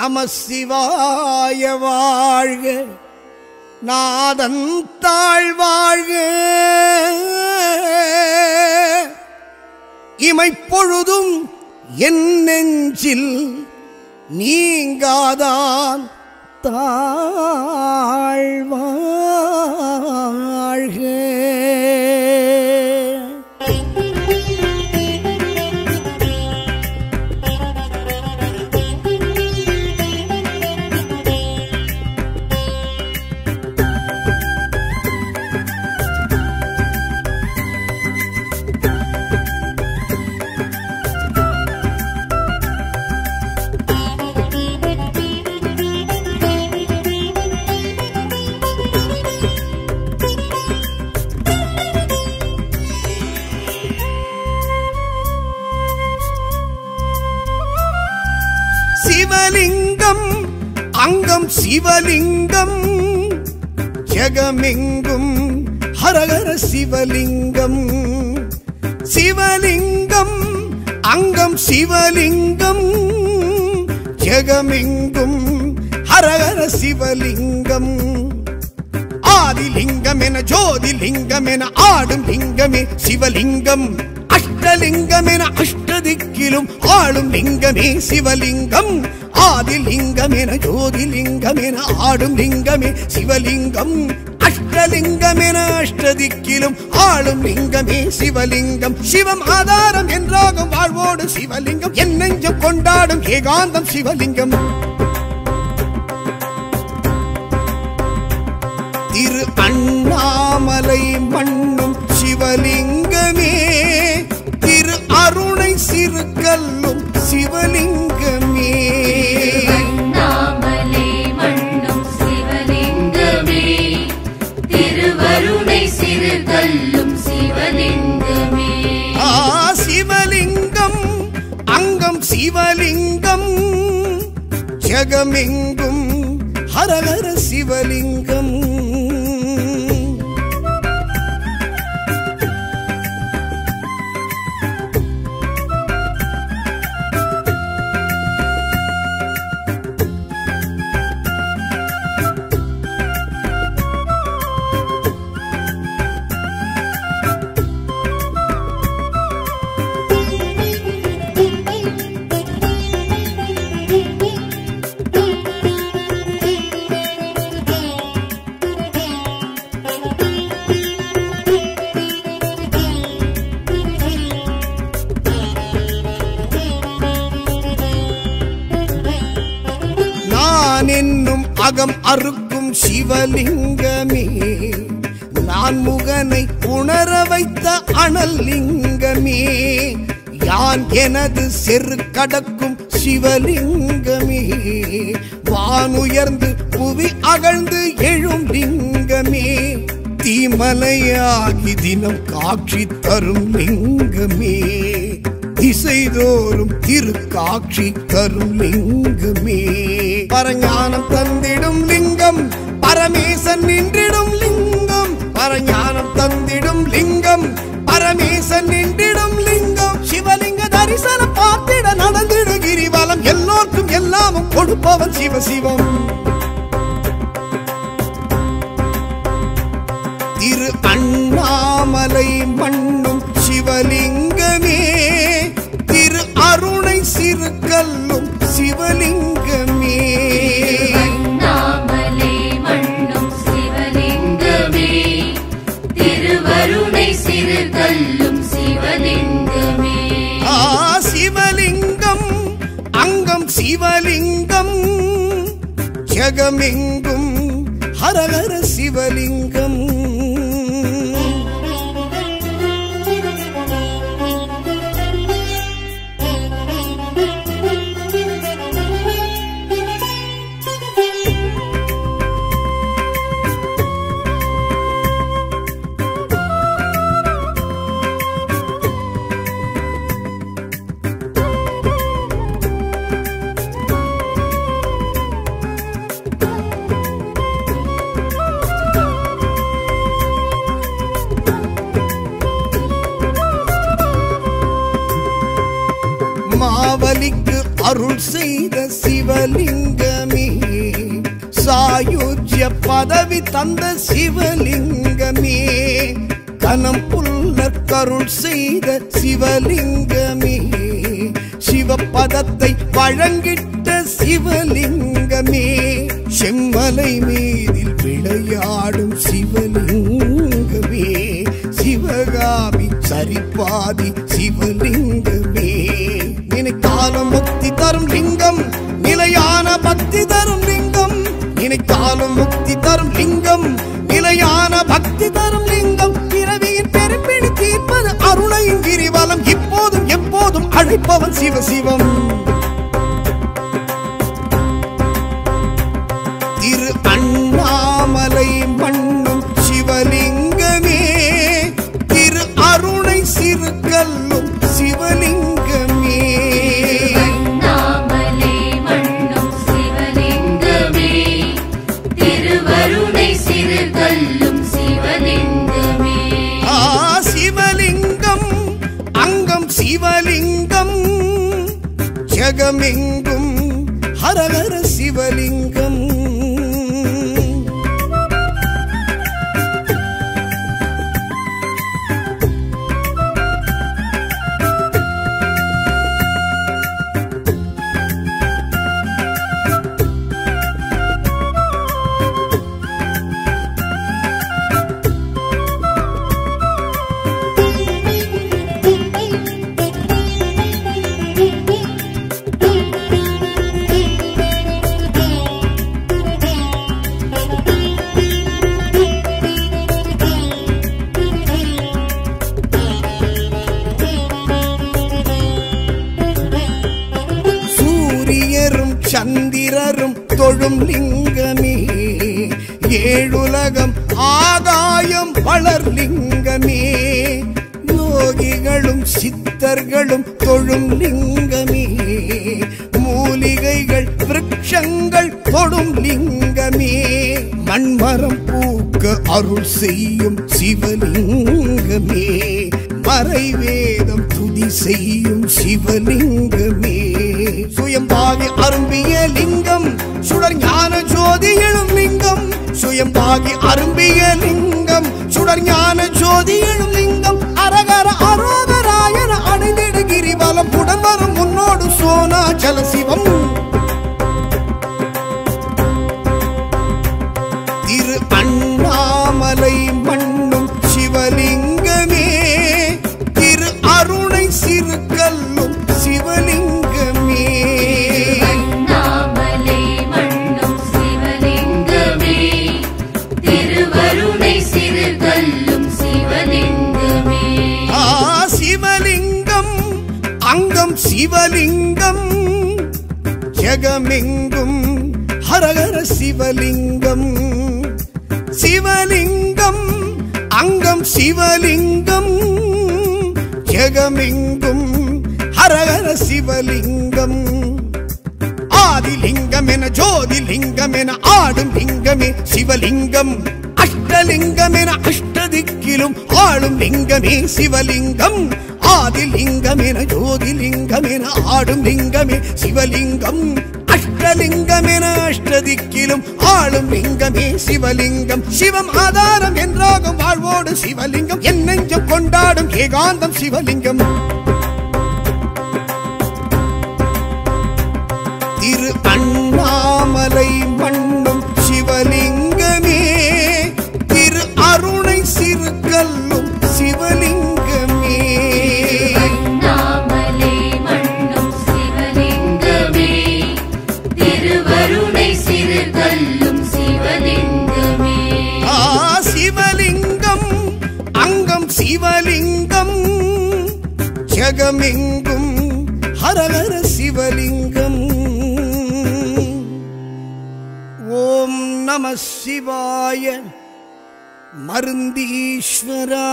நம சிவாய வாழ்க நாதன் தாழ்வாழ்க இமைப்பொழுதும் என் நெஞ்சில் நீங்காதான் தாழ்வாழ்க சிவலிங்கம் அங்கம் சிவலிங்கம் ஜெகமெங்கும் ஹரஹர சிவலிங்கம் சிவலிங்கம் அங்கம் சிவலிங்கம் ஜெகமெங்கும் ஹரஹர சிவலிங்கம் ஆதிலிங்கம் என ஜோதிலிங்கம் என ஆடும் லிங்கமே சிவலிங்கம் அஷ்டலிங்கம் என அஷ்டதிக்கிலும் ஆளும் லிங்கமே சிவலிங்கம் ஆதிலிங்கம் என ஜோதிலிங்கம் என ஆடும் லிங்கமே சிவலிங்கம் அஷ்டலிங்கம் என அஷ்டதிக்கிலும் ஆளும் லிங்கமே சிவலிங்கம் சிவம் ஆதாரம் என்றாகும் வாழ்வோடு சிவலிங்கம் என் நெஞ்சம் கொண்டாடும் ஏகாந்தம் சிவலிங்கம் திரு அண்ணாமலை மண்ணும் சிவலிங்கமே திரு அருணை சிறுகல்லும் சிவலிங்கமே அண்ணாமலை மண்ணும் சிவலிங்கமே திருவருணை சிறுகல்லும் சிவலிங்கமே ஆ சிவலிங்கம் அங்கம் சிவலிங்கம் ஜெகமெங்கும் ஹரஹர சிவலிங்கம் நான் என்னும் அகம் அறுக்கும் சிவலிங்கமே நான் முகனை உணர வைத்த அனல் லிங்கமே யான் எனது செரு கடக்கும் சிவலிங்கமே வானுயர்ந்து புவி அகழ்ந்து எழும் லிங்கமே தீமலையாகி தினம் காட்சி தரும் லிங்கமே திசைதோறும் திருக்காட்சி தரும் லிங்கமே பரஞானம் தந்திடும் லிங்கம் பரமேசன் நின்றிடும் லிங்கம் பரஞானம் தந்திடும் லிங்கம் பரமேசன் நின்றிடும் லிங்கம் சிவலிங்க தரிசனம் பார்த்திட நடந்திடு கிரிவலம் எல்லோர்க்கும் எல்லாமும் கொடுப்பவன் சிவசிவம் திரு அண்ணாமலை மண்ணும் சிவலிங்கமே திரு அருணை சிறுகல்லும் சிவலிங்கமே அண்ணாமலை மண்ணும் சிவலிங்கமே திருவருணை சிறுகல்லும் சிவலிங்கமே ஆ சிவலிங்கம் அங்கம் சிவலிங்கம் ஜெகமெங்கும் ஹரஹர சிவலிங்கம் மாவலிக்கு அருள் செய்த சிவலிங்கமே சாயுஜ்ய பதவி தந்த சிவலிங்கமே கனம் புல்ல கருள் செய்த சிவலிங்கமே சிவபதத்தை வழங்கிட்ட சிவலிங்கமே செம்மலை மீதில் விளையாடும் சிவலிங்கமே சிவகாமி சரிபாதி சிவலிங்கமே நினைத்தாலும் முக்தி தரும் லிங்கம் நிலையான பக்தி தரும் லிங்கம் நினைத்தாலும் முக்தி தரும் லிங்கம் நிலையான பக்தி தரும் லிங்கம் பிறவியின் பெரும்பிடி தீர்ப்பது அருணையின் கிரிவலம் இப்போதும் எப்போதும் அழைப்பவன் சிவ சிவம் திரு அண்ணாமலை மண்ணும் சிவலிங்கமே திரு அருணை சிறுகல்லும் சிவலிங்கமே அண்ணாமலை மண்ணும் சிவலிங்கமே திருவருணை சிறுகல்லும் சிவலிங்கமே ஆ சிவலிங்கம் அங்கம் சிவலிங்கம் ஜெகமெங்கும் ஹரஹர சிவலிங்கம் சூரியரும் சந்திரரும் தொழும் லிங்கமே ஏழுலகம் ஆகாயம் வளர் லிங்கமே யோகிகளும் சித்தர்களும் தொழும் லிங்கமே மூலிகைகள் விருட்சங்கள் தொடும் லிங்கமே மண்மரம் பூக்க அருள் செய்யும் சிவலிங்கமே மறைவேதம் துதி செய்யும் சிவலிங்கமே சுயம்பாகி அரும்பிய லிங்கம் சுடர் ஞான ஜோதி எழும் லிங்கம் சுயம்பாகி அரும்பிய லிங்கம் சுடர் ஞான ஜோதி எழும் லிங்கம் அரகர அரோகராயன அடைந்திடு கிரிவலம் புடம்பரம் முன்னோடு சோனாச்சல சிவம் திரு அண்ணாமலை மண்ணும் சிவலிங்கமே திரு அருணை சிறுகல்லும் சிவலிங்கமே அண்ணாமலை மண்ணும் சிவலிங்கமே திருவருணை சிறுகல்லும் சிவலிங்கமே ஆ சிவலிங்கம் அங்கம் சிவலிங்கம் ஜெகமெங்கும் ஹரஹர சிவலிங்கம் சிவலிங்கம் அங்கம் சிவலிங்கம் ஜெகமெங்கும் ஹரஹர சிவலிங்கம் ஆதிலிங்கம் என ஜோதிலிங்கம் என ஆடும் லிங்கமே சிவலிங்கம் அஷ்டலிங்கம் என அஷ்டதிக்கிலும் ஆளும் லிங்கமே சிவலிங்கம் ஆதிலிங்கம் என ஜோதிலிங்கம் என ஆடும் லிங்கமே சிவலிங்கம் அஷ்டலிங்கம் என அஷ்டதிக்கிலும் ஆளும் லிங்கமே சிவலிங்கம் சிவம் ஆதாரம் என்றாகும் வாழ்வோடு சிவலிங்கம் என் நெஞ்சம் கொண்டாடும் ஏகாந்தம் சிவலிங்கம் திரு அண்ணாமலை மண்ணும் சிவலிங்கமே திரு அருணை சிறுகல்லும் சிவலிங்கமே அண்ணாமலை மண்ணும் சிவலிங்கமே திருவருணை சிறுகல்லும் சிவலிங்கமே ஆ சிவலிங்கம் அங்கம் சிவலிங்கம் ஜெகமெங்கும் ஹரஹர சிவலிங்கம் ஓம் நம சிவாய மருந்தீஸ்வரா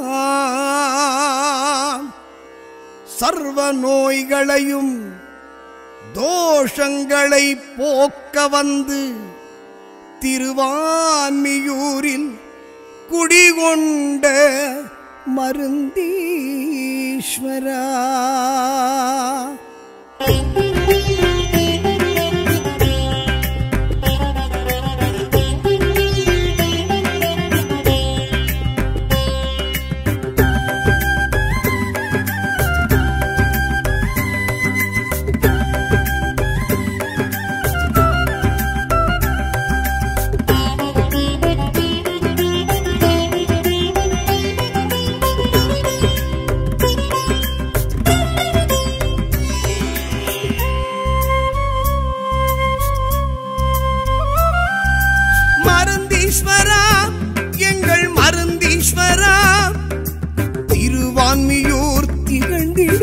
சர்வ நோய்களையும் தோஷங்களை போக்க வந்து திருவான்மியூரில் குடிகொண்ட மருந்தீஸ்வரா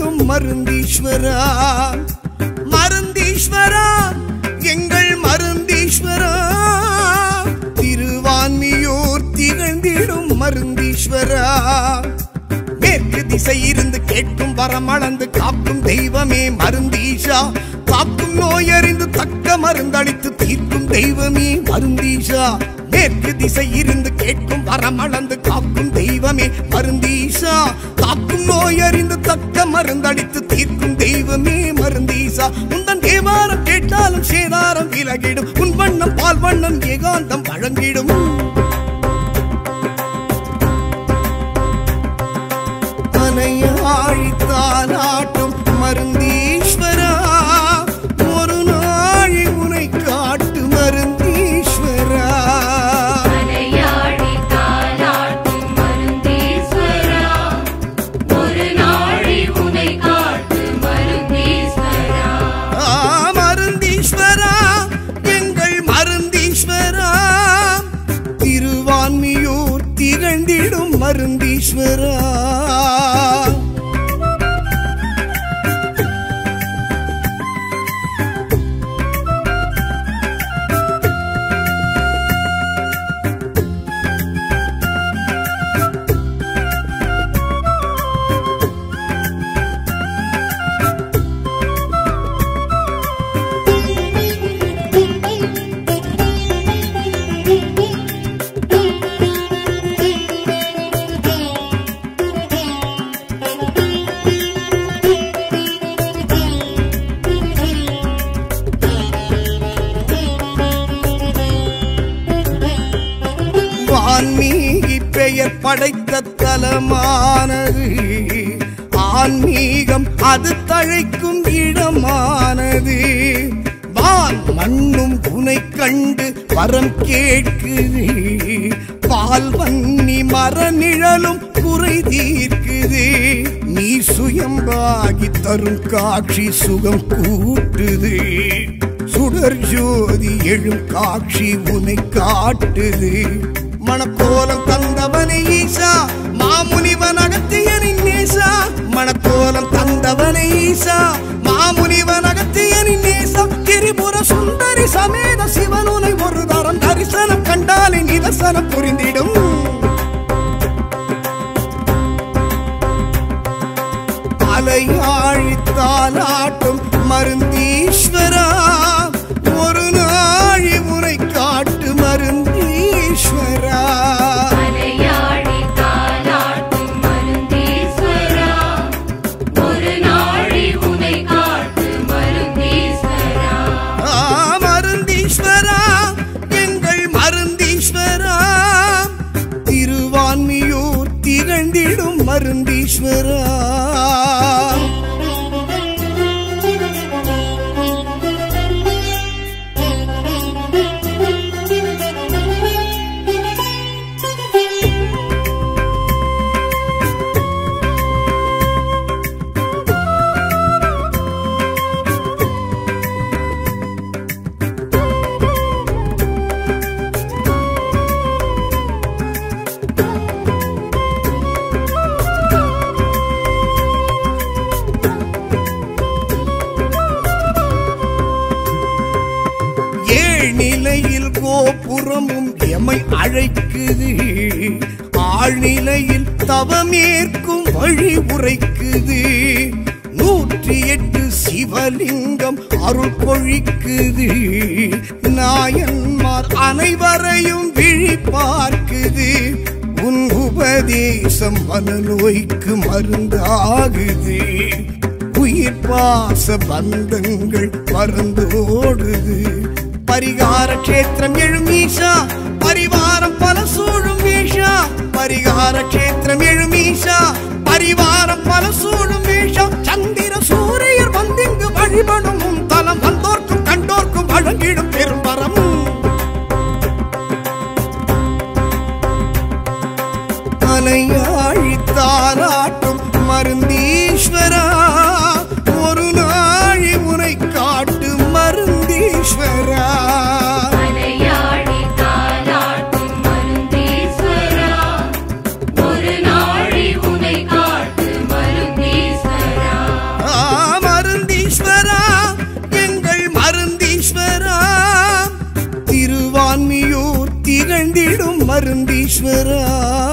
திகழ்ந்திடும் மருந்தீஸ்வரா மருந்தீஸ்வரா எங்கள் மருந்தீஸ்வரா திருவான்மியூர் திகழ்ந்திடும் மருந்தீஸ்வரா மேற்கு திசை இருந்து கேட்கும் வரமளந்து காக்கும் தெய்வமே மருந்தீஷா காக்கும் நோயறிந்து தக்க மருந்தளித்து தீர்க்கும் தெய்வமே மருந்தீஷா மேற்கு திசை இருந்து கேட்கும் வரமளந்து காக்கும் தெய்வமே மருந்தீஷா காக்கும் நோயறிந்து தக்க மருந்தளித்து தீர்க்கும் தெய்வமே மருந்தீசா உந்தன் தேவாரம் கேட்டாலும் சேதாரம் விலகிடும் உன் வண்ணம் பால் வண்ணம் ஏகாந்தம் வழங்கிடும் அணையாழித்தாலாட்டும் மருந்தீஸ்வரா ஒரு நாழி உனை காட்டு மருந்தீஸ்வரா மலையாடி தாலாட்டும் மருந்தீஸ்வரா ஒரு நாழி உனை காட்டு மருந்தீஸ்வரா ஆ, மருந்தீஸ்வரா எங்கள் மருந்தீஸ்வரா திருவான்மியூர் திகழ்ந்திடும் மருந்தீஸ்வரா வான்மீகி பெயர் படைத்த தலமானது ஆன்மீகம் அது தழைக்கும் இடமானது வான் மண்ணும் உனை கண்டு வரம் கேட்குது பால் வன்னி மர நிழலும் குறை தீர்க்குது நீ சுயம்பாகி தரும் காட்சி சுகம் கூட்டுது சுடர் ஜோதி எழும் காட்சி உனை காட்டுது மணக்கோலம் தந்தவனை ஈசா மாமுனிவன் அகத்தியனின் நேசா மணக்கோலம் தந்தவனை ஈசா மாமுனிவன் அகத்தியனின் நேசா திரிபுர சுந்தரி சமேத சிவனுனை ஒரு தரம் தரிசனம் கண்டாலே நிதர்சனம் புரிந்திடும் அலையாழித்தாலாட்டும் மருந்தீஸ்வரா ஒரு நாழி உரை காட்டு மருந்தீஸ்வரா மலையாடி தாலாட்டும் மருந்தீஸ்வரா ஒரு நாழி உனை காட்டு மருந்தீஸ்வரா ஆ, மருந்தீஸ்வரா எங்கள் மருந்தீஸ்வரா திருவான்மியூர் திகழ்ந்திடும் மருந்தீஸ்வரா ஏழ்நிலையில் கோபுரமும் எமை அழைக்குது ஆழ்நிலையில் தவமேற்கும் வழி உரைக்குது நூற்றி எட்டு சிவலிங்கம் அருள் பொழிக்குது நாயன்மார் அனைவரையும் விழி பார்க்குது உன் உபதேசம் மனநோய்க்கு மருந்தாகுது உயிர் பாச பந்தங்கள் பறந்தோடுது பரிகார கஷேத்திரம் எழுமீஷா பரிவாரம் பல சூழும் வீஷா பரிகார கஷேத்திரம் எழுமீஷா பரிவாரம் பல சூழும் வீஷா சந்திர சூரியர் வந்திங்கு வழிபடும் உன் தலம் வந்தோர்க்கும் கண்டோர்க்கும் வழங்கிடும் பெரும் வரம் மலையாழித்தாராட்டும் மருந்தீஸ்வரா ஒரு நாழி உனை காட்டு மருந்தீஸ்வரா மலையாடி தாலாட்டும் மருந்தீஸ்வரா ஒரு நாழி உனை காட்டு மருந்தீஸ்வரா மருந்தீஸ்வரா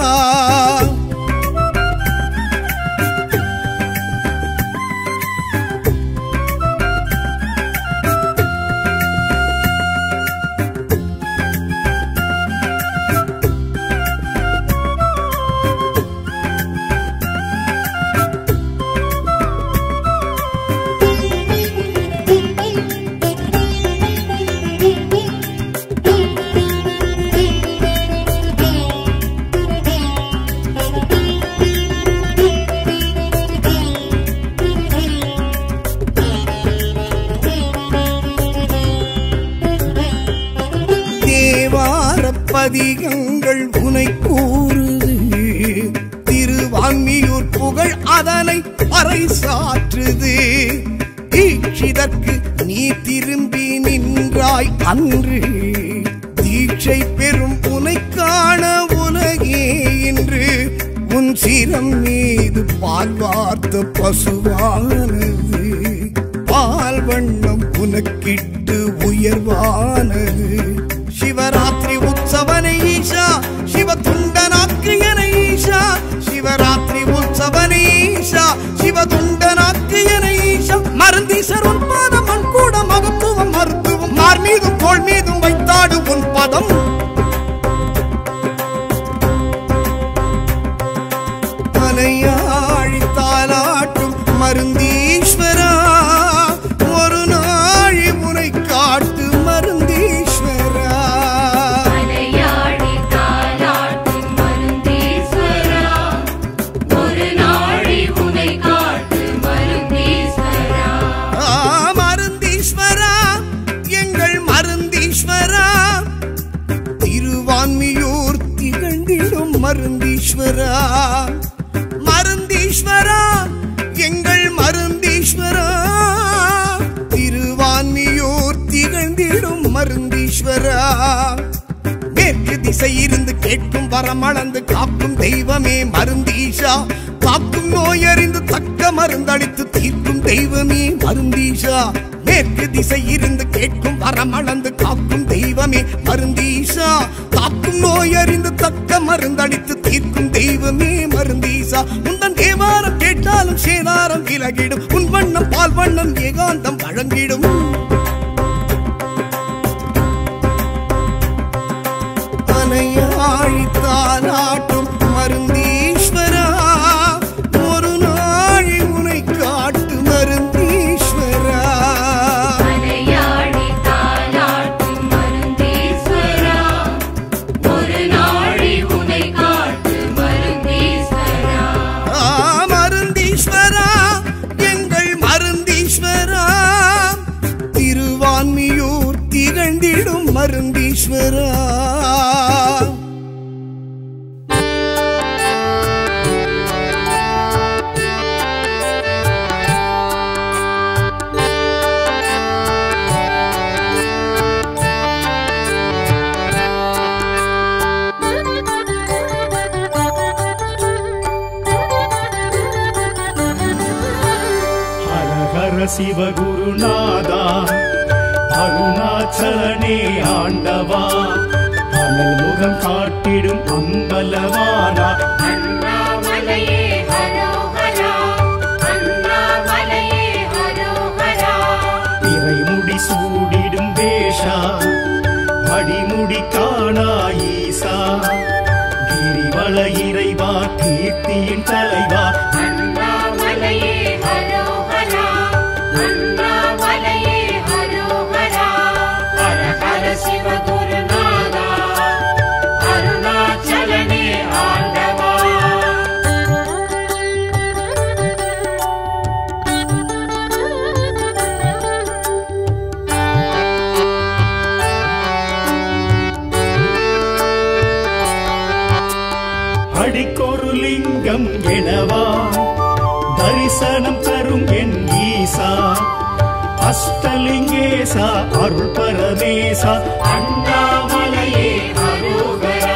தேவார பதிகங்கள் உனை கூறுது திருவான்மியூர் புகழ் அதனை பறைசாற்றுது தீட்சிதற்கு நீ திரும்பி நின்றாய் அன்று தீட்சை பெறும் உனை காண உலகே இன்று உன் சிரம் மீது பால் வார்த்த பசுவானது பால் வண்ணம் உனக்கிட்டு உயர்வானது சிவராத்திரி உற்சவனை ஈஷா சிவ துண்டனாக்கு என ஈஷா சிவராத்திரி உற்சவனை ஈஷா சிவ துண்டனாக்கு என ஈஷா மருந்தீசர் உன் பாதம் மண் கூட மகத்துவம் மருத்துவம் மார் மீதும் தோள் மீதும் வைத்தாடு உன் பதம் மலையாழி தாலாட்டும் மருந்தீஸ்வரா ஒரு நாழி முனை காட்டு மருந்தீஸ்வரா மலையாடி தாலாட்டும் மருந்தீஸ்வரா ஒரு நாழி உனை காட்டு மருந்தீஸ்வரா ஆ, மருந்தீஸ்வரா எங்கள் மருந்தீஸ்வரா திருவான்மியூர் திகழ்ந்திடும் மருந்தீஸ்வரா மருந்தீஸ்வரா எங்கள் மருந்தீஸ்வரா திருவான்மியூர் திகழ்ந்திடும் மருந்தீஸ்வரா மேற்கு திசை இருந்து கேட்கும் வரமளந்து காக்கும் தெய்வமே மருந்தீஷா காக்கும் நோயறிந்து தக்க மருந்தளித்து தீர்க்கும் தெய்வமே மருந்தீஷா மேற்கு திசை இருந்து கேட்கும் வரமளந்து காக்கும் தெய்வமே மருந்தீஷா காக்கும் நோயறிந்து தக்க மருந்தளித்து தீர்க்கும் தெய்வமே மருந்தீசா உந்தன் தேவாரம் கேட்டாலும் சேதாரம் விலகிடும் உன் வண்ணம் பால் வண்ணம் ஏகாந்தம் வழங்கிடும் அணையாழி தாலாட்டும் மருந்தீஸ்வரா ஒரு நாழி உனை காட்டு மருந்தீஸ்வரா மலையாடி தாலாட்டும் மருந்தீஸ்வரா ஒரு நாழி உனை காட்டு மருந்தீஸ்வரா ஆ, மருந்தீஸ்வரா எங்கள் மருந்தீஸ்வரா திருவான்மியூர் திகழ்ந்திடும் மருந்தீஸ்வரா ஹர ஹர சிவகுருநாதா அருணாச்சலனே ஆண்டவா அனல் முகம் காட்டிடும் அம்பலவானா அண்ணாமலையே ஹரோஹரா அண்ணாமலையே ஹரோஹரா இறைமுடி சூடிடும் வேஷா அடிமுடி காணா ஈசா கிரிவல இறைவா கீர்த்தியின் தலைவா அண்ணாமலையே ஹரோஹரா அண்ணாமலையே ஹரோஹரா ஹர ஹர சிவகுருநாதா அருணாச்சலனே ஆண்டவா அடிக்கொரு லிங்கம் எனவா தரிசனம் தரும் என் ஈசா அஷ்டலிங்கேசா அருள் பரமேசா அண்ணாமலையே அரோகரா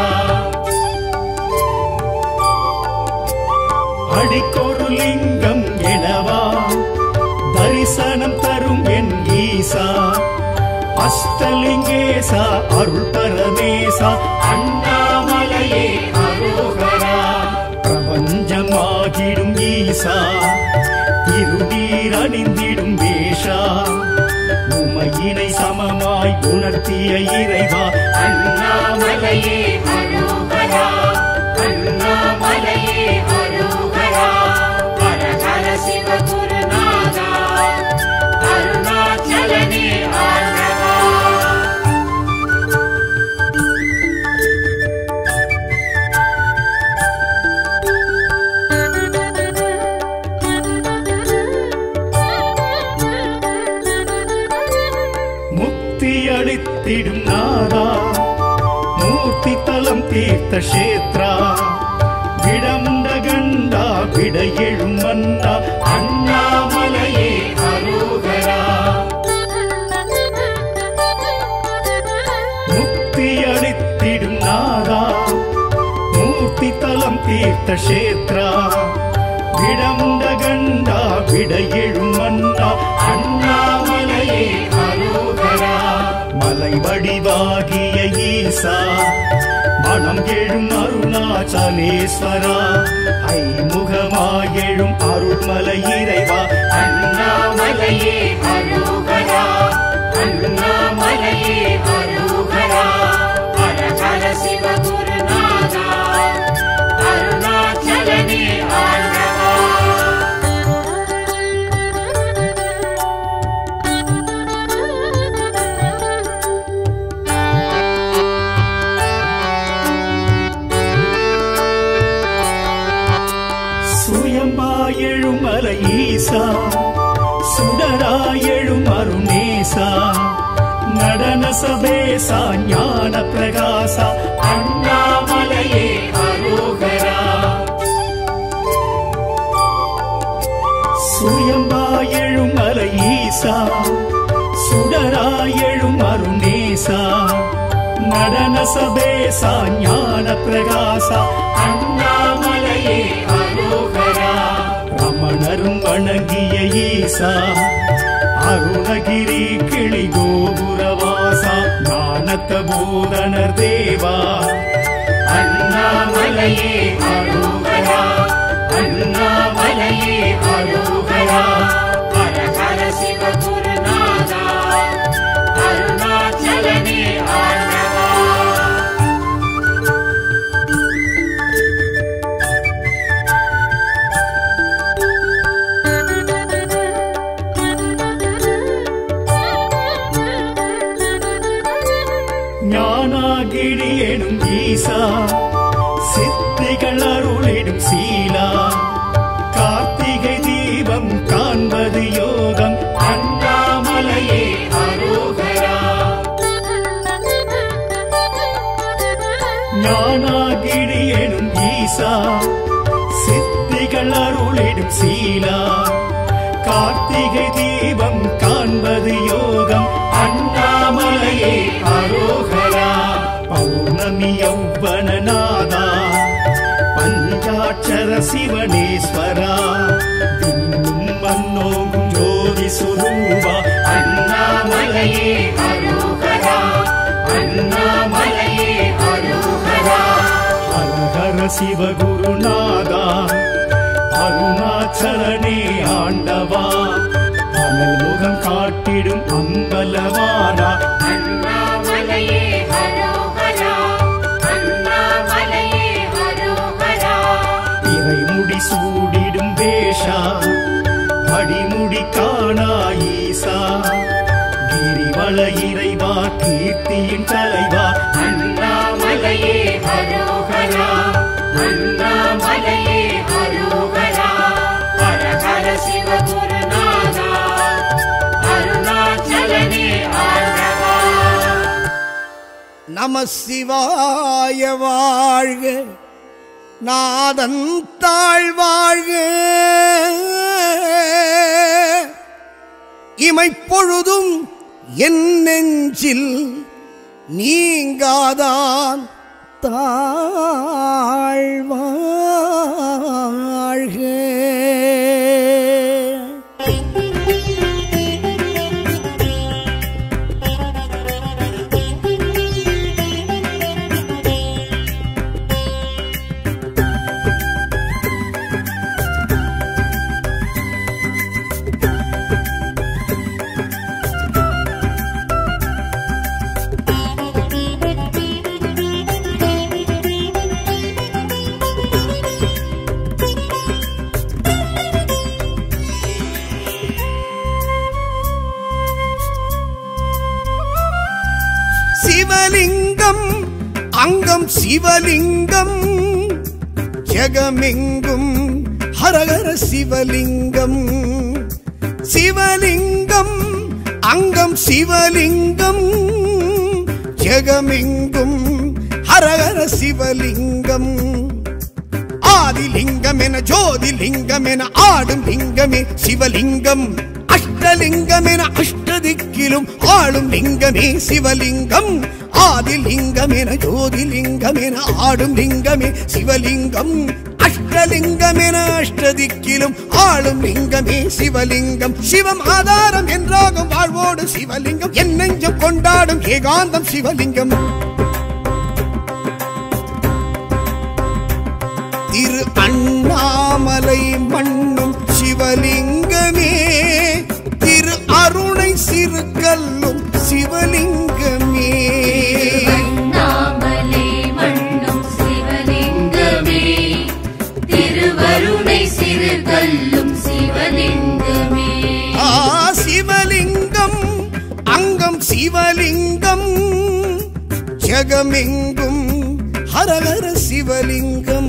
அடிக்கொரு லிங்கம் எனவா தரிசனம் தரும் என் ஈசா அஷ்டலிங்கேசா அருள் பரமேசா அண்ணாமலையே அண்ணாமலையே அரோகரா பிரபஞ்சமாகிடும் ஈசா திருநீர் அணிந்திடும் வேஷா உமையினை சமமாய் உணர்த்திய இறைவா அண்ணாமலையே அரோகரா அண்ணாமலையே அரோகரா ஹர ஹர சிவ குருநாதா அருணாச்சலனே ஆண்டவா முக்தி அளித்திடும் நாதா மூர்த்தி தலம் தீர்த்த கஷேத்ரா விடமுண்ட கண்டா விட எழும் மன்னா அண்ணாமலையே அரோகரா முக்தி அளித்திடும் நாதா மூர்த்தி தலம் தீர்த்த கஷேத்ரா விடமுண்ட கண்டா விட எழும் மன்னா அண்ணாமலையே அரோகரா மலை வடிவாகிய ஈசா மனம் எழும் அருணாச்சலேஸ்வரா ஐமுகமாயெழும் அருள்மலை இறைவா அண்ணாமலையே அரோகரா அண்ணாமலையே அரோகரா ஹர ஹர சிவ குருநாதா அருணாச்சலனே ஆண்டவா சுயம்பாயெழும் மலை ஈசா சுடராயெழும் அருணேசா நடன சபேசா ஞான பிரகாசா அண்ணாமலையே அரோகரா சுயம்பாயெழும் மலை ஈசா சுடராயெழும் அருணேசா நடன சபேசா ஞான பிரகாசா அண்ணாமலையே அரோகரா ரமணரும் வணங்கிய ஈசா அருணகிரி கிளி கோபுரவாசா ஞானத்த போதனர் தேவா அண்ணாமலையே அரோகரா அண்ணாமலையே அரோகரா ஹர ஹர சிவ குருநாதா அருணாச்சலனே ஆண்டவா ஞானாகிரி எனும் ஈசா சித்திகள் அருளிடும் சீலா கார்த்திகை தீபம் காண்பது யோகம் அண்ணாமலையே அரோகரா ஞானாகிரி எனும் ஈசா சித்திகள் அருளிடும் சீலா கார்த்திகை தீபம் காண்பது யோகம் அண்ணாமலையே அரோகரா பௌர்ணமி யௌவனநாதா பஞ்சாட்சர சிவனேஸ்வரா விண்ணும் மன்னோகும் ஜோதி சுரூபா அண்ணாமலையே அரோகரா அண்ணாமலையே அரோகரா ஹர ஹர சிவகுருநாதா அருணாச்சலனே ஆண்டவா அனல் முகம் காட்டிடும் அம்பலவானா அண்ணாமலையே அரோகரா அண்ணாமலையே அரோகரா இறைமுடி சூடிடும் வேஷா அடிமுடி காணா ஈசா கிரிவல இறைவா கீர்த்தியின் தலைவா அண்ணாமலையே அரோகரா அண்ணாமலையே அரோகரா ஹர ஹர சிவ குருநாதா அருணாச்சலனே ஆண்டவா நம சிவாய வாழ்க நாதன் தாழ்வாழ்க இமைப்பொழுதும் என் நெஞ்சில் நீங்காதான் தாழ்வாழ்க சிவலிங்கம் அங்கம் சிவலிங்கம் ஜெகமெங்கும் ஹரஹர சிவலிங்கம் சிவலிங்கம் அங்கம் சிவலிங்கம் ஜெகமெங்கும் ஹரஹர சிவலிங்கம் ஆதிலிங்கம் என ஜோதிலிங்கம் என ஆடும் லிங்கமே சிவலிங்கம் அஷ்டலிங்கம் என அஷ்டதிக்கிலும் ஆளும் லிங்கமே சிவலிங்கம் ஆதிலிங்கம் என ஜோதிலிங்கம் என ஆடும் லிங்கமே சிவலிங்கம் அஷ்டலிங்கம் என அஷ்டதிக்கிலும் ஆளும் லிங்கமே சிவலிங்கம் சிவம் ஆதாரம் என்றாகும் வாழ்வோடு சிவலிங்கம் என் நெஞ்சம் கொண்டாடும் ஏகாந்தம் சிவலிங்கம் திரு அண்ணாமலை மண்ணும் சிவலிங்கமே திரு அருணை சிறுகல்லும் சிவலிங்கமே அண்ணாமலை மண்ணும் சிவலிங்கமே திருவருணை சிறுகல்லும் சிவலிங்கமே ஆ சிவலிங்கம் அங்கம் சிவலிங்கம் ஜெகமெங்கும் ஹரஹர சிவலிங்கம்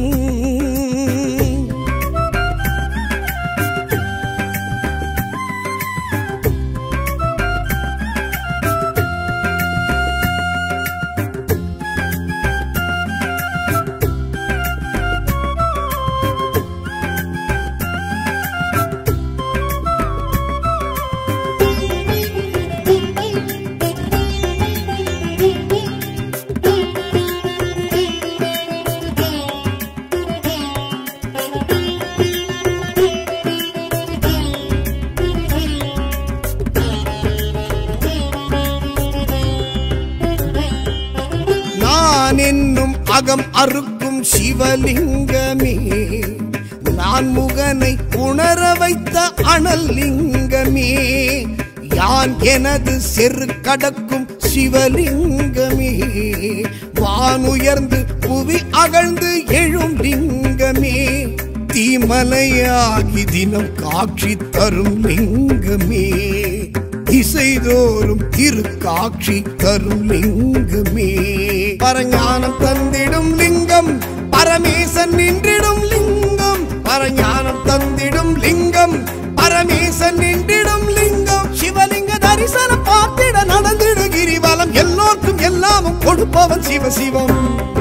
நான் என்னும் அகம் அறுக்கும் சிவலிங்கமே நான் முகனை உணர வைத்த அனல் லிங்கமே யான் எனது செரு கடக்கும் சிவலிங்கமே வானுயர்ந்து புவி அகழ்ந்து எழும் லிங்கமே தீமலையாகி தினம் காட்சி தரும் லிங்கமே திசைதோறும் திரு காட்சி தரும் லிங்கமே பரஞானம் தந்திடும் லிங்கம் பரமேசன் நின்றிடும் லிங்கம் பரஞானம் தந்திடும் லிங்கம் பரமேசன் நின்றிடும் லிங்கம் சிவலிங்க தரிசனம் பார்த்திட நடந்திடு கிரிவலம் எல்லோர்க்கும் எல்லாமும் கொடுப்பவன் சிவசிவம்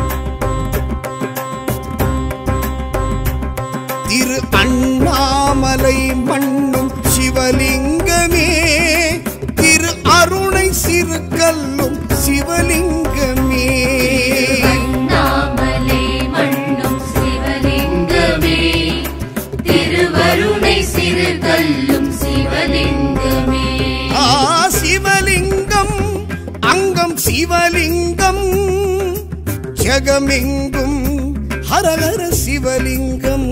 திரு அண்ணாமலை மண்ணும் சிவலிங்கமே திரு அருணை சிறுகல்லும் சிவலிங்கமே அண்ணாமலை மண்ணும் சிவலிங்கமே திருவருணை சிறுகல்லும் சிவலிங்கமே ஆ சிவலிங்கம் அங்கம் சிவலிங்கம் ஜெகமெங்கும் ஹரஹர சிவலிங்கம்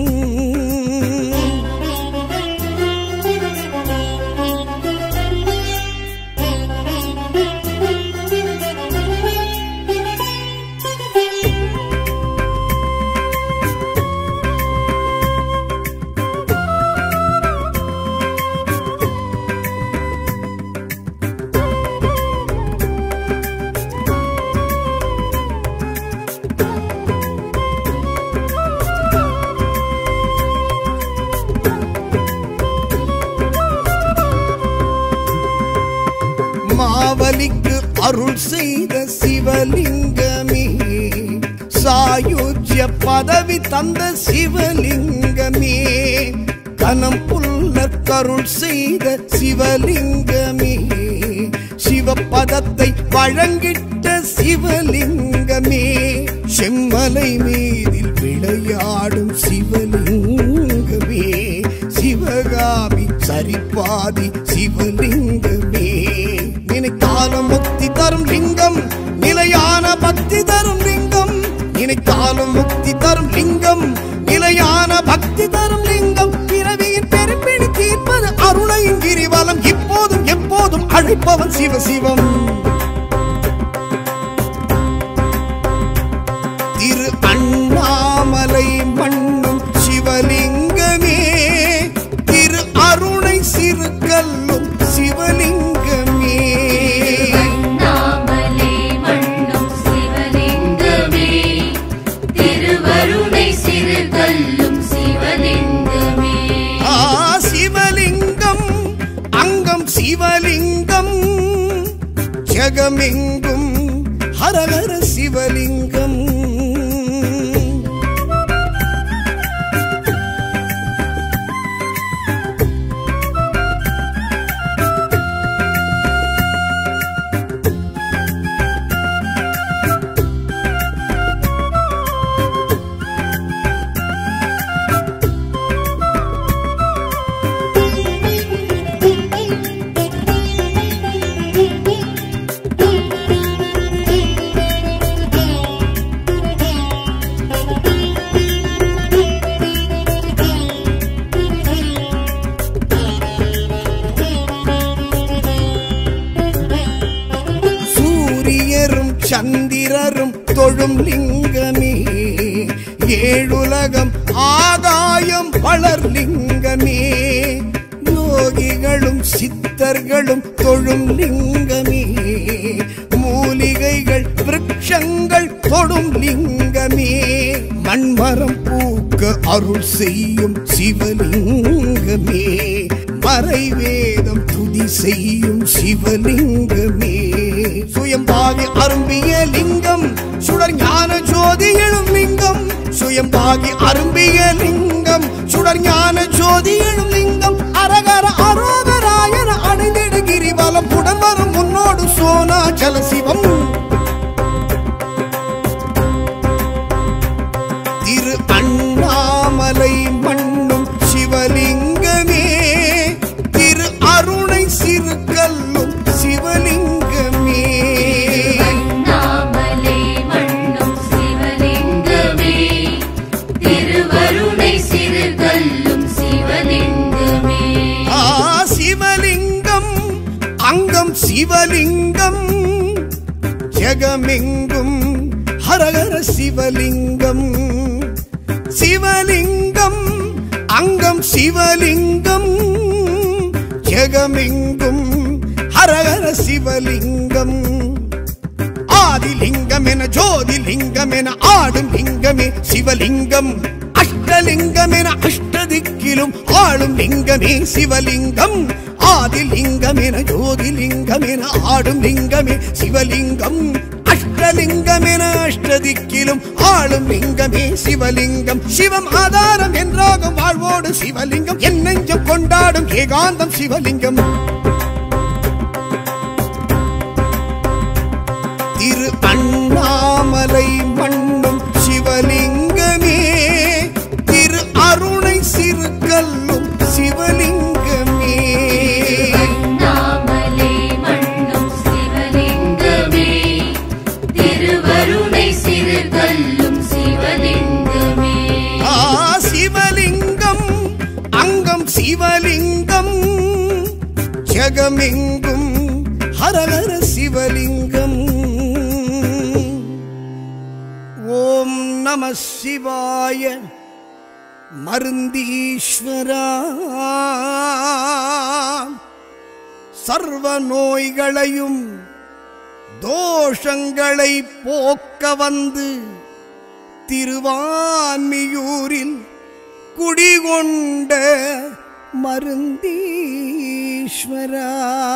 மாவலிக்கு அருள் செய்த சிவலிங்கமே சாயுஜ்ய பதவி தந்த சிவலிங்கமே கனம் புல்ல கருள் செய்த சிவலிங்கமே சிவபதத்தை வழங்கிட்ட சிவலிங்கமே செம்மலை மீதில் விளையாடும் சிவலிங்கமே சிவகாமி சரிபாதி சிவலிங்கமே நினைத்தாலும் முக்தி தரும் லிங்கம் நிலையான பக்தி தரும் லிங்கம் நினைத்தாலும் முக்தி தரும் லிங்கம் நிலையான பக்தி தரும் லிங்கம் பிறவியின் பெரும்பிடி தீர்ப்பது அருணையின் கிரிவலம் இப்போதும் எப்போதும் அழைப்பவன் சிவசிவம் திரு அண்ணாமலை மண்ணும் சிவலிங்கமே திரு அருணை சிறுகல்லும் சிவலிங்கமே அண்ணாமலை மண்ணும் ஜெகமெங்கும் ஹரஹர சிவலிங்கம் சூரியரும் சந்திரரும் தொழும் லிங்கமே ஏழுலகம் ஆகாயம் வளர் லிங்கமே யோகிகளும் சித்தர்களும் தொழும் லிங்கமே மூலிகைகள் விருட்சங்கள் தொடும் லிங்கமே மண்மரம் பூக்க அருள் செய்யும் சிவலிங்கமே மறைவேதம் துதி செய்யும் சிவலிங்கமே சுயம்பாகி அரும்பிய லிங்கம் சுடர் ஞான ஜோதி எழும் லிங்கம் சுயம்பாகி அரும்பிய லிங்கம் சுடர் ஞான ஜோதி எழும் லிங்கம் அரகர அரோகராயன அடைந்திடு கிரிவலம் புடம்பரம் முன்னோடு சோனாச்சல சிவம் திரு அண்ணாமலை மண்ணும் சிவலிங்கமே திரு அருணை சிறு கல்லும் சிவலிங்கமே அண்ணாமலை மண்ணும் சிவலிங்கமே திருவருணை சிறுகல்லும் சிவலிங்கமே ஆ சிவலிங்கம் அங்கம் சிவலிங்கம் ஜெகமெங்கும் ஹரஹர சிவலிங்கம் சிவலிங்கம் அங்கம் சிவலிங்கம் ஜெகமெங்கும் ஹரஹர சிவலிங்கம் ஆதிலிங்கம் என ஜோதிலிங்கம் என ஆடும் லிங்கமே சிவலிங்கம் அஷ்டலிங்கம் என அஷ்டதிக்கிலும் ஆளும் லிங்கமே சிவலிங்கம் ஆதிலிங்கம் என ஜோதிலிங்கம் என ஆடும் லிங்கமே சிவலிங்கம் அஷ்டலிங்கம் என அஷ்டதிக்கிலும் ஆளும் லிங்கமே சிவலிங்கம் சிவம் ஆதாரம் என்றாகும் வாழ்வோடு சிவலிங்கம் என் நெஞ்சம் கொண்டாடும் ஏகாந்தம் சிவலிங்கம் திரு அண்ணாமலை மண்ணும் சிவலிங்கமே திரு அருணை சிறு கல்லும் சிவலிங்கமே அண்ணாமலை மண்ணும் சிவலிங்கமே திருவருணை சிறுகல்லும் சிவலிங்கமே ஆ சிவலிங்கம் அங்கம் சிவலிங்கம் ஜெகமெங்கும் ஹரஹர சிவலிங்கம் ஓம் நம சிவாய மருந்தீஸ்வரா சர்வ நோய்களையும் தோஷங்களை போக்க வந்து திருவான்மியூரில் குடிகொண்ட மருந்தீஸ்வரா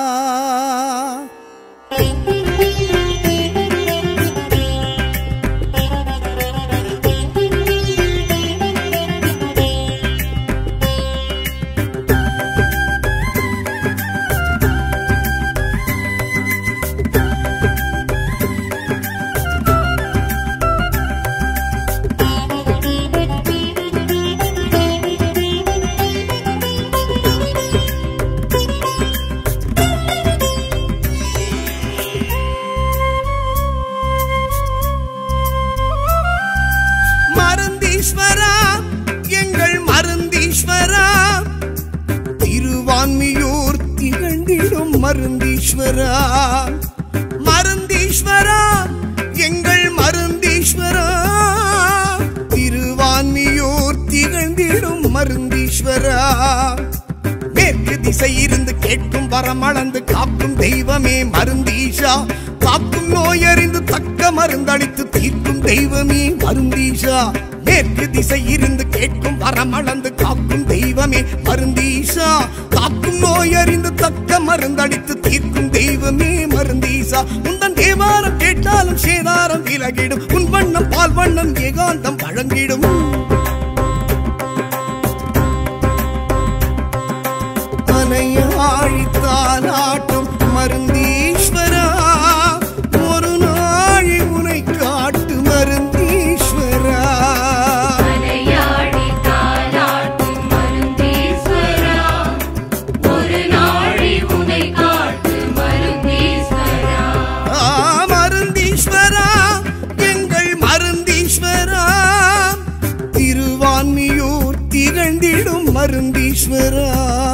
மருந்தீஸ்வரா எங்கள் மருந்தீஸ்வரா திருவான்மியூர் திகழ்ந்திடும் மருந்தீஸ்வரா மருந்தீஸ்வரா எங்கள் மருந்தீஸ்வரா திருவான்மியூர் திகழ்ந்திடும் மருந்தீஸ்வரா மேற்கு திசை இருந்து கேட்கும் வரமளந்து காக்கும் தெய்வமே மருந்தீஷா காக்கும் நோயறிந்து தக்க மருந்தளித்து தீர்க்கும் தெய்வமே மருந்தீஷா மேற்கு திசை இருந்து கேட்கும் வரமளந்து காக்கும் தெய்வமே மருந்தீஷா காக்கும் நோயறிந்து தக்க மருந்தளித்து தீர்க்கும் தெய்வமே மருந்தீசா ஈசா உந்தன் தேவாரம் கேட்டாலும் சேதாரம் விலகிடும் உன் வண்ணம் பால் வண்ணம் ஏகாந்தம் வழங்கிடும் அணையாழித்தாலாட்டும் மருந்தீஸ்வரா ஒரு நாழி உனை காட்டு மருந்தீஸ்வரா மலையாடி தாலாட்டும் மருந்தீஸ்வரா ஒரு நாழி உனை காட்டு மருந்தீஸ்வரா ஆ, மருந்தீஸ்வரா எங்கள் மருந்தீஸ்வரா திருவான்மியூர் திகழ்ந்திடும் மருந்தீஸ்வரா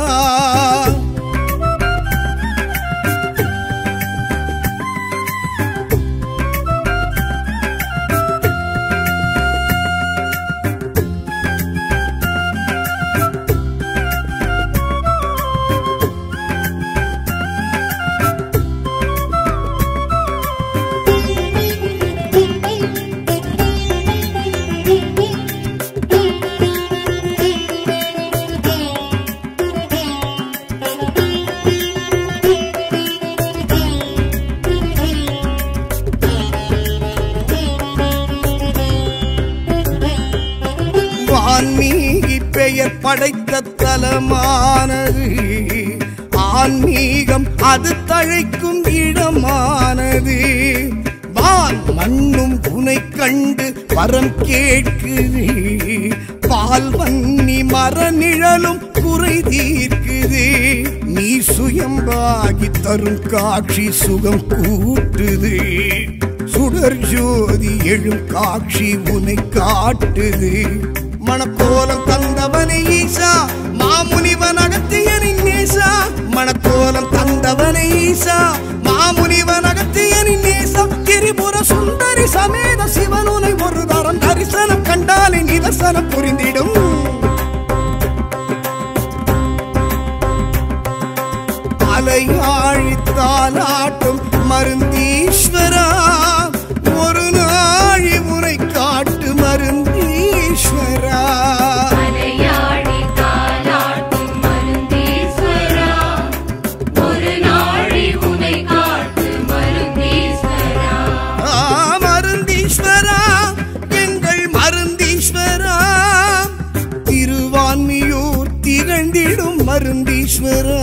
வான்மீகி பெயர் படைத்த தலமானது ஆன்மீகம் அது தழைக்கும் இடமானது வான் மண்ணும் உனை கண்டு வரம் கேட்குது பால் வன்னி மர நிழலும் குறை தீர்க்குது நீ சுயம்பாகி தரும் காட்சி சுகம் கூட்டுது சுடர் ஜோதி எழும் காட்சி உனை காட்டுது மணக்கோலம் தந்தவனை ஈசா மாமுனிவன் அகத்தியனின் நேசா மணக்கோலம் தந்தவனை ஈசா மாமுனிவன் அகத்தியனின் நேசா திரிபுர சுந்தரி சமேத சிவனுனை ஒரு தரம் தரிசனம் கண்டாலே நிதர்சனம் புரிந்திடும் அலையாழித்தாலாட்டும் மருந்தீஸ்வரா ஒரு நாழி முறை காட்டு மருந்தீஸ்வரா மலையாடி தாலாட்டும் மருந்தீஸ்வரா ஒரு நாழி உனை காட்டு மருந்தீஸ்வரா ஆ, மருந்தீஸ்வரா எங்கள் மருந்தீஸ்வரா திருவான்மியூர் திகழ்ந்திடும் மருந்தீஸ்வரா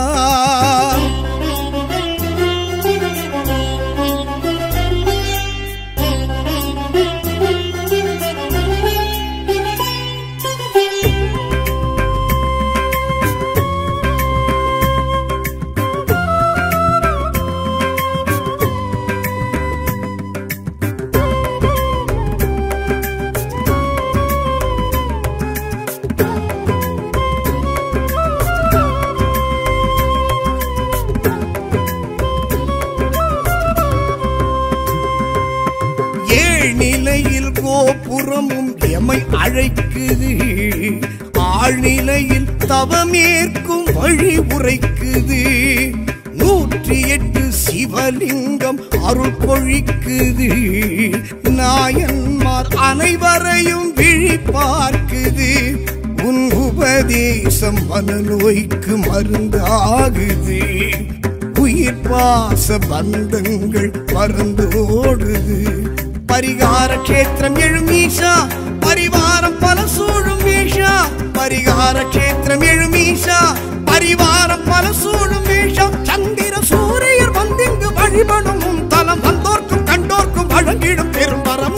ஏழ் நிலையில் கோபுரமும் எமை அழைக்குது ஆழ்நிலையில் தவமேற்கும் வழி உரைக்குது நூற்றி எட்டு சிவலிங்கம் அருள் பொழிக்குது நாயன்மார் அனைவரையும் விழி பார்க்குது உன் உபதேசம் மனநோய்க்கு மருந்தாகுது உயிர் பாச பந்தங்கள் பறந்தோடுது பரிகார கஷேத்திரம் எழும் ஈஷா பரிவாரம் பல சூழும் ஈஷா பரிகார கஷேத்திரம் எழும் ஈஷா பரிவாரம் பல சூழும் ஈஷா சந்திர சூரியர் வந்திங்கு வழிபடும் உன் தலம் வந்தோர்க்கும் கண்டோர்க்கும் வழங்கிடும் பெரும் வரம்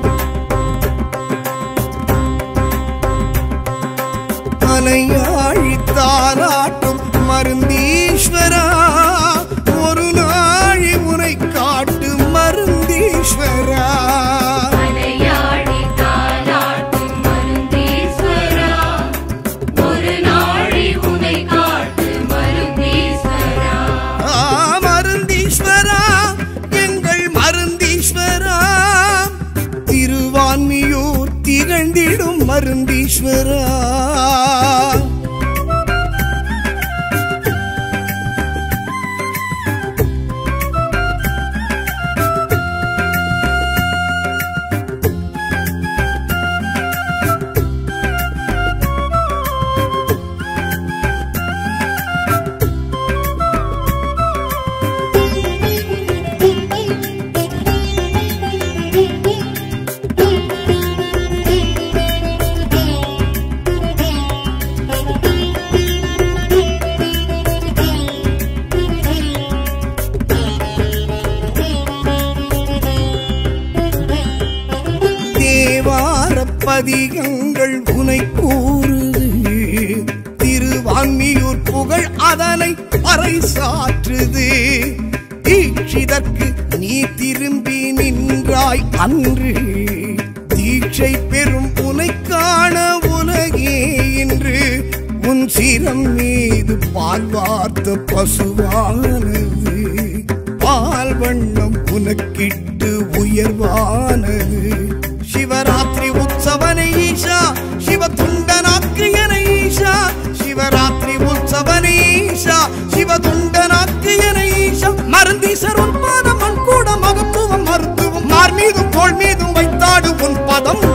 மலையாழித்தாலாட்டும் மருந்தீஸ்வரா ஒரு நாழி உனை காட்டு மருந்தீஸ்வரா மலையாடி தாலாட்டும் மருந்தீஸ்வரா ஒரு நாழி உனை காட்டு மருந்தீஸ்வரா பதிகங்கள் உனை கூறுது திருவான்மியூர் புகழ் அதனை பறைசாற்றுது தீட்சிதற்கு நீ திரும்பி நின்றாய் அன்று தீட்சை பெறும் உனை காண உலகே இன்று உன் சிரம் மீது பால் வார்த்த பசுவானது பால் வண்ணம் உனக்கிட்டு உயர்வானது சிவராத்திரி உற்சவனை ஈஷா சிவ துண்டனாக்கு என ஈஷா சிவராத்திரி உற்சவனை ஈஷா சிவ துண்டனாக்கு என ஈஷா மருந்தீசர் உன் பாதம் மண் கூட மகத்துவம் மருத்துவம் மார் மீதும் தோள் மீதும் வைத்தாடு உன் பதம்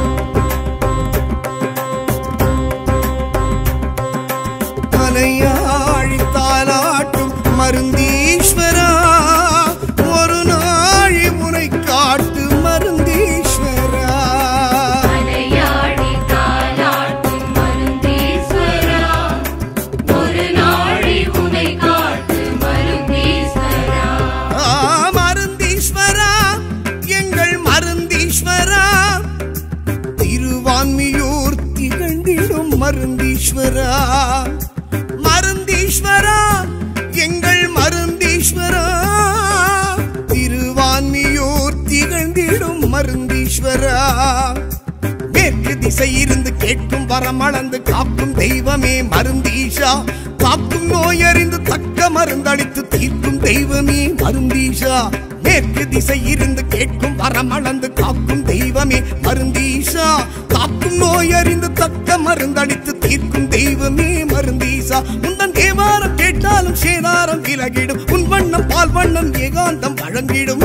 மலையாழி தாலாட்டும் மருந்தீஸ்வரா ஒரு நாழி முனை காட்டு மருந்தீஸ்வரா மலையாடி தாலாட்டும் மருந்தீஸ்வரா ஒரு நாழி உனை காட்டு மருந்தீஸ்வரா ஆ, மருந்தீஸ்வரா எங்கள் மருந்தீஸ்வரா திருவான்மியூர் திகழ்ந்திடும் மருந்தீஸ்வரா மருந்தீஸ்வரா எங்கள் மருந்தீஸ்வரா திருவான்மியூர் திகழ்ந்திடும் மருந்தீஸ்வரா மேற்கு திசை இருந்து கேட்கும் வரமளந்து காக்கும் தெய்வமே மருந்தீஷா காக்கும் நோயறிந்து தக்க மருந்தளித்து தீர்க்கும் தெய்வமே மருந்தீஷா மேற்கு திசை இருந்து கேட்கும் வரமளந்து காக்கும் தெய்வமே மருந்தீஷா காக்கும் நோயறிந்து தக்க மருந்தளித்து தீர்க்கும் தெய்வமே மருந்தீசா உந்தன் தேவாரம் கேட்டாலும் சேதாரம் விலகிடும் உன் வண்ணம் பால் வண்ணம் ஏகாந்தம் வழங்கிடும்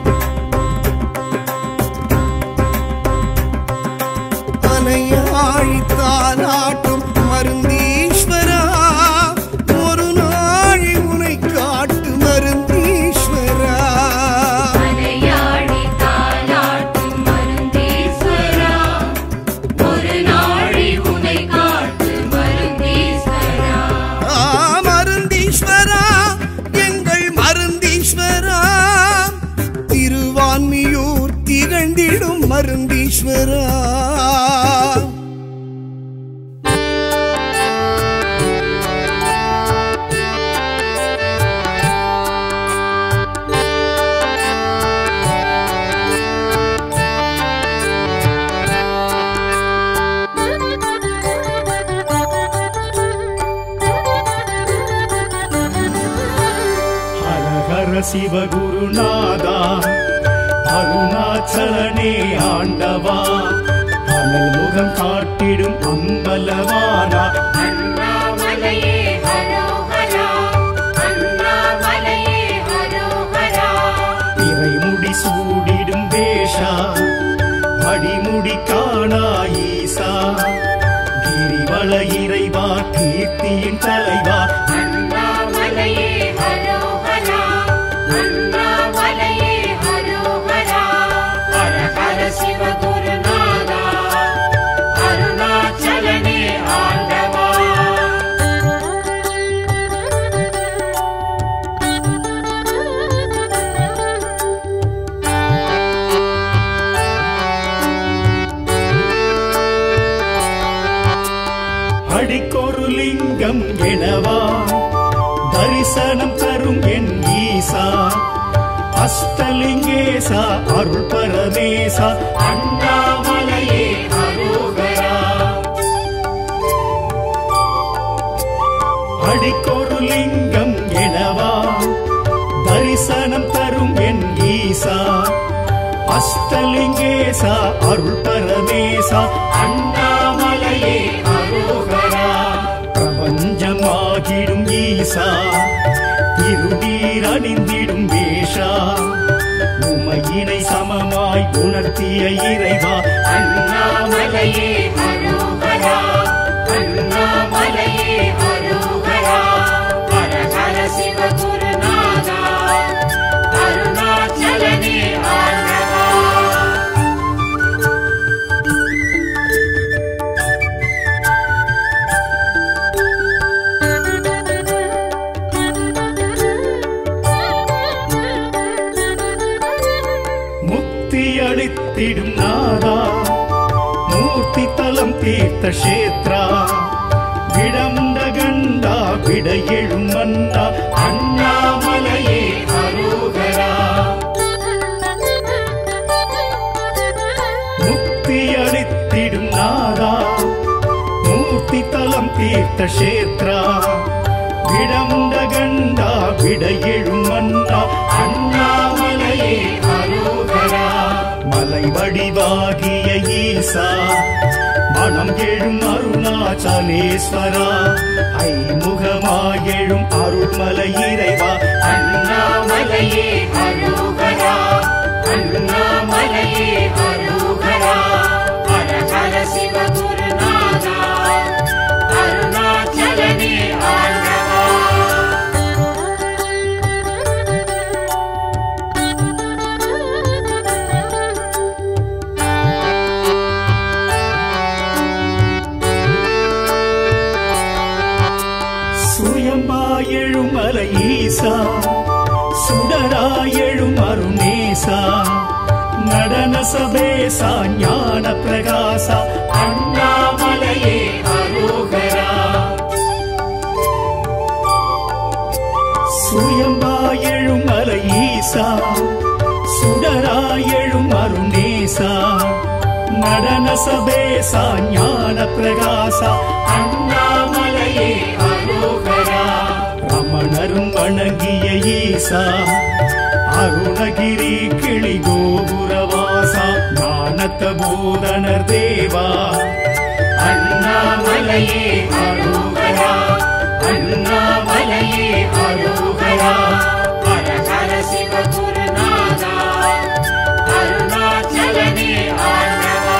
மலையாழி தாலாட்டும் மருந்தீஸ்வரா ஒரு நாழி உனை காட்டு மருந்தீஸ்வரா மலையாடி தாலாட்டும் மருந்தீஸ்வரா ஒரு நாழி உனை காட்டு மருந்தீஸ்வரா ஆ, மருந்தீஸ்வரா எங்கள் மருந்தீஸ்வரா திருவான்மியூர் திகழ்ந்திடும் மருந்தீஸ்வரா ஹர ஹர சிவகுருநாதா அருணாச்சலனே ஆண்டவா அனல் முகம் காட்டிடும் அம்பலவானா அண்ணாமலையே ஹரோஹரா அண்ணாமலையே ஹரோஹரா இறைமுடி சூடிடும் வேஷா அடிமுடி காணா ஈசா கிரிவல இறைவா கீர்த்தியின் தலைவா அண்ணாமலையே ஹரோஹரா அண்ணாமலையே ஹரோஹரா ஹர ஹர சிவகுருநாதா அருணாச்சலனே ஆண்டவா அடிக்கொரு லிங்கம் எனவா தரிசனம் தரும் என் ஈசா அஷ்டலிங்கேசா அருள் பரமேசா அண்ணாமலையே ஹரோஹரா அடிக்கொரு லிங்கம் எனவா தரிசனம் தரும் என் ஈசா அஷ்டலிங்கேசா அருள் பரமேசா அண்ணாமலையே ஹரோஹரா பிரபஞ்சமாகிடும் ஈசா திருநீர் அணிந்திடும் வேஷா உமையினை சமமாய் உணர்த்திய இறைவா அண்ணாமலையே ஹரோஹரா அண்ணாமலையே ஹரோஹரா ஹர ஹர சிவகுருநாதா அருணாச்சலனே ஆண்டவா முக்தி அளித்திடும் நாதா மூர்த்தி தலம் தீர்த்த கஷேத்ரா விடமுண்ட கண்டா விட எழும் மன்னா அண்ணாமலையே அரோகரா முக்தி அளித்திடும் நாதா மூர்த்தி தலம் தீர்த்த கஷேத்ரா விடமுண்ட கண்டா விட எழும் மன்னா அண்ணாமலையே அரோகரா மலை வடிவாகிய ஈசா மனம் எழும் அருணாச்சலேஸ்வரா ஐமுகமாயெழும் அருள்மலை இறைவா அண்ணாமலையே அரோகரா அண்ணாமலையே அரோகரா ஹர ஹர சிவ குருநாதா அருணாச்சலனே ஆண்டவா சுயம்பாயெழும் மலை ஈசா சுடராயெழும் அருணேசா நடன சபேசா ஞான பிரகாசா அண்ணாமலையே அரோகரா சுயம்பாயெழும் மலை ஈசா சுடராயெழும் அருணேசா நடன சபேசா ஞான பிரகாசா அண்ணாமலையே அரோகரா ரமணரும் வணங்கிய ஈசா அருணகிரி கிளி கோபுரவாசா ஞானத்த பூதனர் தேவா அண்ணாமலையே அரோகரா அண்ணாமலையே அரோகரா ஹர ஹர சிவ குருநாதா அருணாச்சலனே ஆண்டவா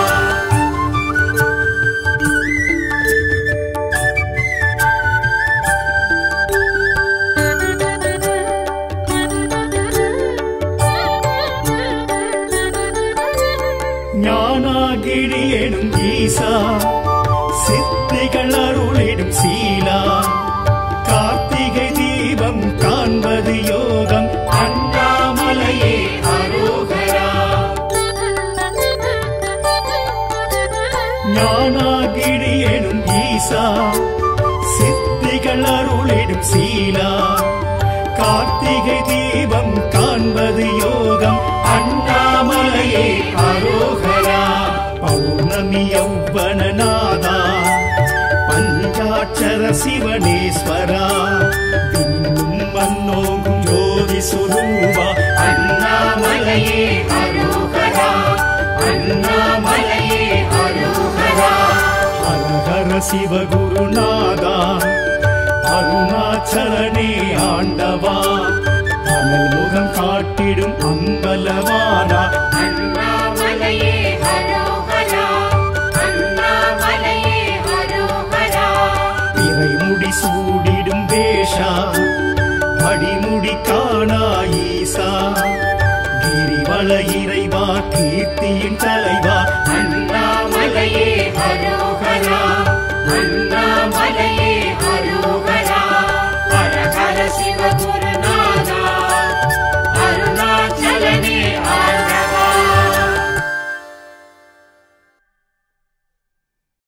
ஞானாகிரி எனும் ஈசா சித்திகள் அருளிடும் சீலா கார்த்திகை தீபம் காண்பது யோகம் அண்ணாமலையே அரோகரா ஞானாகிரி எனும் ஈசா சித்திகள் அருளிடும் சீலா கார்த்திகை தீபம் காண்பது யோகம் அண்ணாமலையே அரோகரா பௌர்ணமி யௌவனநாதா பஞ்சாட்சர சிவனேஸ்வரா விண்ணும் மன்னோங்கும் ஜோதி சுரூபா அண்ணாமலையே அரோகரா அண்ணாமலையே அரோகரா ஹர ஹர சிவகுருநாதா அருணாச்சலனே ஆண்டவா அனல் முகம் காட்டிடும் அம்பலவானா அண்ணாமலையே அரோகரா அண்ணாமலையே அரோகரா இறைமுடி சூடிடும் வேஷா அடிமுடி காணா ஈசா கிரிவல இறைவா கீர்த்தியின் தலைவா அண்ணாமலையே அரோகரா அண்ணாமலையே